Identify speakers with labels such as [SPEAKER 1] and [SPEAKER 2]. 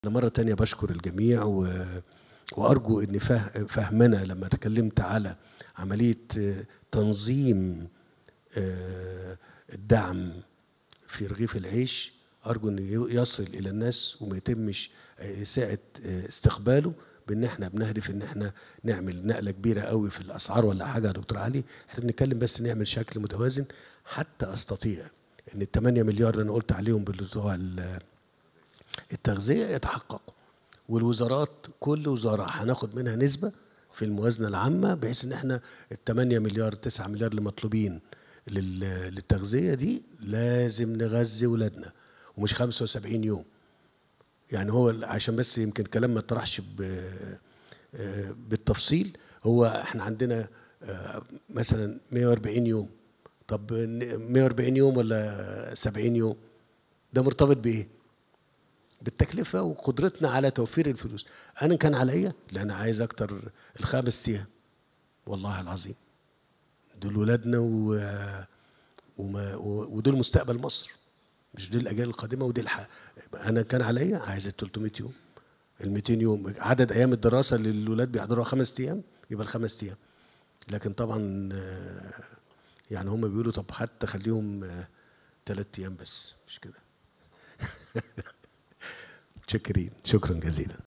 [SPEAKER 1] أنا مرة تانية بشكر الجميع و... وأرجو إن فه... فهمنا لما تكلمت على عملية آه، تنظيم آه، الدعم في رغيف العيش أرجو إن ي- يصل إلى الناس وما يتمش آه، إساءة آه، استقباله بإن إحنا بنهدف إن إحنا نعمل نقلة كبيرة قوي في الأسعار ولا حاجة يا دكتور علي إحنا بنتكلم بس نعمل شكل متوازن حتى أستطيع إن ال 8 مليار اللي أنا قلت عليهم بتوع ال- التغذية يتحققوا والوزارات كل وزارة هناخد منها نسبة في الموازنة العامة بحيث ان احنا ال 8 مليار 9 مليار اللي مطلوبين لل- للتغذية دي لازم نغذي ولادنا ومش 75 يوم يعني هو ال- عشان بس يمكن كلام ما اتطرحش ب- آه، بالتفصيل هو احنا عندنا آه، مثلا 140 يوم طب ن- 140 يوم ولا 70 يوم ده مرتبط بايه؟ بالتكلفه وقدرتنا على توفير الفلوس انا كان عليا لا انا عايز اكتر الخمس ايام والله العظيم دول ولادنا و... وما... و- ودول مستقبل مصر مش دي الاجيال القادمه ودي الح... انا كان عليا عايز ال 300 يوم ال 200 يوم عدد ايام الدراسه اللي الولاد بيحضروها خمس ايام يبقى الخمس ايام لكن طبعا آه، يعني هم بيقولوا طب حتى خليهم ثلاث ايام بس مش كده متشكرين شكرا جزيلا